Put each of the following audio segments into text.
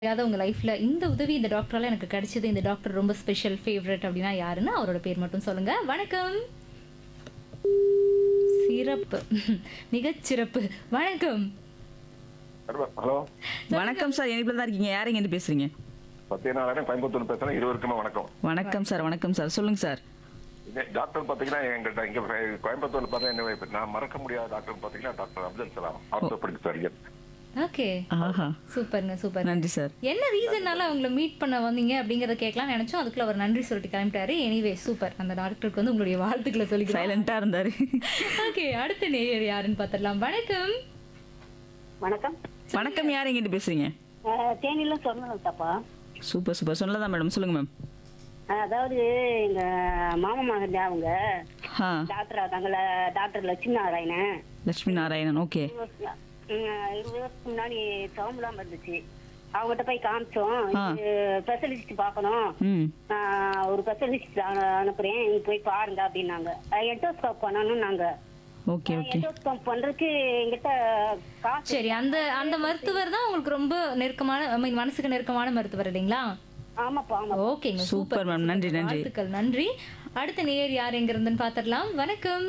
முடியாத உங்க லைஃப்ல இந்த உதவி இந்த டாக்டரால எனக்கு கிடைச்சது இந்த டாக்டர் ரொம்ப ஸ்பெஷல் ஃபேவரட் அப்படின்னா யாருன்னு அவரோட பேர் மட்டும் சொல்லுங்க வணக்கம் சிறப்பு மிகச் சிறப்பு வணக்கம் ஹலோ வணக்கம் சார் இணைப்பில் தான் இருக்கீங்க யார் இருந்து பேசுறீங்க சத்யநாராயணன் கோயம்புத்தூர் பேசுறேன் இருவருக்குமே வணக்கம் வணக்கம் சார் வணக்கம் சார் சொல்லுங்க சார் இது டாக்டர் பாத்தீங்கன்னா எங்கிட்ட இங்க கோயம்புத்தூர்ல பார்த்தா என்ன இப்ப நான் மறக்க முடியாத டாக்டர் பாத்தீங்கன்னா doctor Abdul Kalam orthopaedic surgeon okay ஆஹா சூப்பர்ங்க சூப்பர் நன்றி சார் என்ன ரீசன்னால அவங்கள மீட் பண்ண வந்தீங்க அப்படிங்கறத கேட்கலாம் நினைச்சோம் அதுக்குள்ள அவர் நன்றி சொல்லிட்டு கிளம்பிட்டாரு எனிவே சூப்பர் அந்த டாக்டருக்கு வந்து உங்களுடைய வாழ்த்துக்களை சொல்லிக்கலாம் சைலண்டா இருந்தாரு ஓகே அடுத்த நேயர் யாருன்னு பார்த்துடலாம் வணக்கம் வணக்கம் வணக்கம் யார் இங்கிட்டு பேசுறீங்க அஹ், தேனியில சொல்லணும் தப்பா சூப்பர் சூப்பர் சொல்லலாம் மேடம் சொல்லுங்க மேம் அஹ், அதாவது எங்க மாமா மகன் அவங்க ஆ டாக்டர் ஆதாங்கள டாக்டர் லட்சுமி நாராயணன் லட்சுமி நாராயணன் ஓகே இருபது வருஷம், உம், இருபது வருஷத்துக்கு முன்னாடி சவும்பலாம் இருந்துச்சு அவங்ககிட்ட போய் காமிச்சோம் ஆ. ஸ்பெஷலிஸ்ட் பார்க்கணும் ம் அஹ், ஒரு ஸ்பெஷலிஸ்ட் அனுப்புறேன் நீ போய் பாருங்க அப்படின்னாங்க எட்டோஸ்கோப் பண்ணணும் நாங்க ஓகே ஓகே எட்டோஸ்கோப் பண்றதுக்கு எங்கிட்ட காசு சரி அந்த அந்த மருத்துவர் தான் உங்களுக்கு ரொம்ப நெருக்கமான I mean, மனசுக்கு நெருக்கமான மருத்துவர் இல்லைங்களா ஆமாப்பா ஆமா ஓகேங்க சூப்பர் மேம் நன்றி நன்றி வாழ்த்துக்கள் நன்றி அடுத்த நேயர் யார் எங்க இருந்துன்னு பாத்திரலாம் வணக்கம்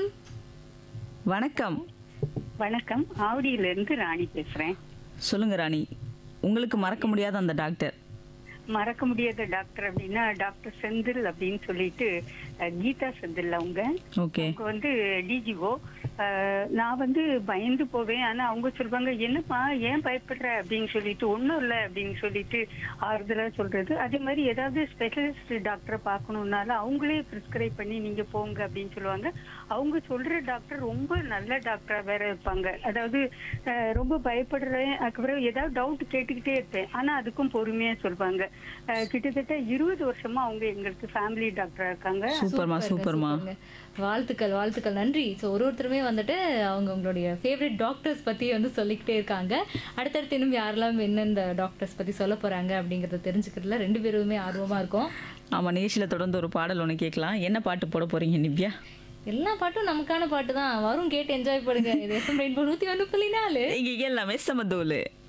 வணக்கம் வணக்கம் ஆவடியில இருந்து ராணி பேசுறேன் சொல்லுங்க ராணி உங்களுக்கு மறக்க முடியாத அந்த டாக்டர் மறக்க முடியாத டாக்டர் அப்படின்னா டாக்டர் செந்தில் அப்படின்னு சொல்லிட்டு அஹ், கீதா செந்தில் அவங்க ஓகே அவங்க வந்து டிஜிஓ நான் வந்து பயந்து போவேன் ஆனா அவங்க சொல்லுவாங்க என்னப்பா ஏன் பயப்படுற அப்படின்னு சொல்லிட்டு ஒண்ணும் இல்லை அப்படின்னு சொல்லிட்டு ஆறுதலா சொல்றது அதே மாதிரி ஏதாவது ஸ்பெஷலிஸ்ட் டாக்டரை பார்க்கணும்னாலும் அவங்களே ப்ரிஸ்கிரைப் பண்ணி நீங்க போங்க அப்படின்னு சொல்லுவாங்க அவங்க சொல்ற டாக்டர் ரொம்ப நல்ல டாக்டரா வேற இருப்பாங்க அதாவது அஹ், ரொம்ப பயப்படுறேன் அதுக்கப்புறம் ஏதாவது டவுட் கேட்டுக்கிட்டே இருப்பேன் ஆனா அதுக்கும் பொறுமையா சொல்லுவாங்க அஹ், கிட்டத்தட்ட இருபது வருஷமா அவங்க எங்களுக்கு ஃபேமிலி டாக்டரா இருக்காங்க சூப்பர்மா சூப்பர்மா சூப்பர்ங்க. வாழ்த்துக்கள் வாழ்த்துக்கள் நன்றி ஸோ ஒரு ஒருத்தருமே வந்துட்டு அவங்க உங்களுடைய ஃபேவரட் டாக்டர்ஸ் பத்தி வந்து சொல்லிக்கிட்டே இருக்காங்க அடுத்தடுத்து இன்னும் யாரெல்லாம் என்னெந்த டாக்டர்ஸ் பத்தி சொல்ல போறாங்க அப்படிங்கறத தெரிஞ்சுக்கிறதுல ரெண்டு பேருமே ஆர்வமா இருக்கும் ஆமா நிகழ்ச்சியில தொடர்ந்து ஒரு பாடல் ஒன்று கேட்கலாம் என்ன பாட்டு போட போறீங்க நிவ்யா எல்லா பாட்டும் நமக்கான பாட்டு தான் வரும் கேட்டு என்ஜாய் பண்ணுங்க இது எஃப்எம் ரெயின்போ நூத்தி ஒன்று புள்ளி நாலு இங்க எல்லாமே சமதூலு